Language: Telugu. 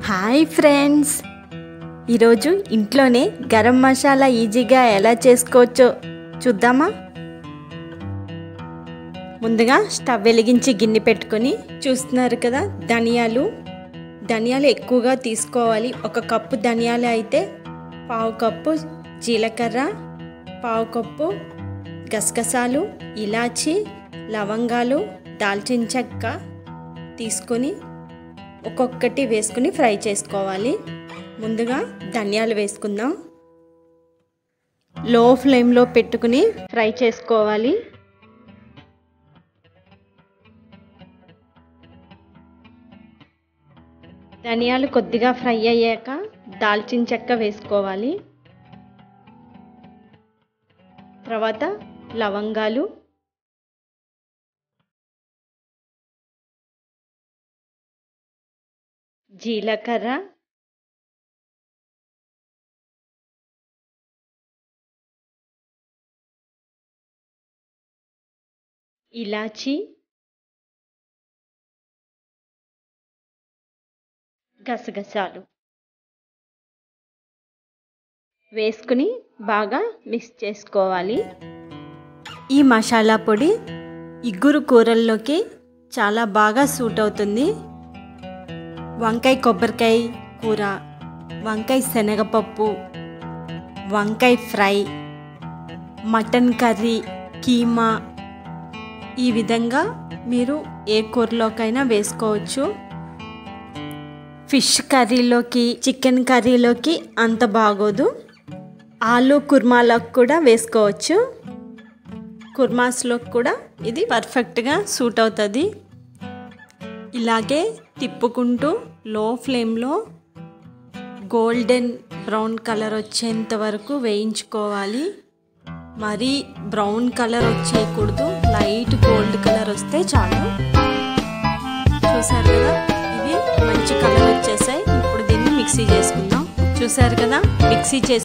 హాయ్ ఫ్రెండ్స్ ఈరోజు ఇంట్లోనే గరం మసాలా ఈజీగా ఎలా చేసుకోవచ్చో చూద్దామా ముందుగా స్టవ్ వెలిగించి గిన్నె పెట్టుకొని చూస్తున్నారు కదా ధనియాలు ధనియాలు ఎక్కువగా తీసుకోవాలి ఒక కప్పు ధనియాలు అయితే పావు కప్పు జీలకర్ర పావు కప్పు గసగసాలు ఇలాచి లవంగాలు దాల్చిన చెక్క తీసుకొని ఒక్కొక్కటి వేసుకుని ఫ్రై చేసుకోవాలి ముందుగా ధనియాలు వేసుకుందాం లో ఫ్లేమ్లో పెట్టుకుని ఫ్రై చేసుకోవాలి ధనియాలు కొద్దిగా ఫ్రై అయ్యాక దాల్చిన చెక్క వేసుకోవాలి తర్వాత లవంగాలు జీలకర్ర ఇలాచి గసగసాలు వేసుకుని బాగా మిక్స్ చేసుకోవాలి ఈ మసాలా పొడి ఇగురు కూరల్లోకి చాలా బాగా సూట్ అవుతుంది వంకాయ కొబ్బరికాయ కూర వంకాయ శనగపప్పు వంకాయ ఫ్రై మటన్ కర్రీ కీమా ఈ విధంగా మీరు ఏ కూరలోకైనా వేసుకోవచ్చు ఫిష్ కర్రీలోకి చికెన్ కర్రీలోకి అంత బాగోదు ఆలు కుర్మాలోకి కూడా వేసుకోవచ్చు కుర్మాస్లోకి కూడా ఇది పర్ఫెక్ట్గా సూట్ అవుతుంది ఇలాగే తిప్పుకుంటూ లో ఫ్లేమ్లో గోల్డెన్ బ్రౌన్ కలర్ వచ్చేంత వరకు వేయించుకోవాలి మరీ బ్రౌన్ కలర్ వచ్చేయకూడదు లైట్ గోల్డ్ కలర్ వస్తే చాలు చూసారు కదా ఇవి మంచి కలర్ వచ్చేసాయి ఇప్పుడు దీన్ని మిక్సీ చేసుకుందాం చూసారు కదా మిక్సీ చేసి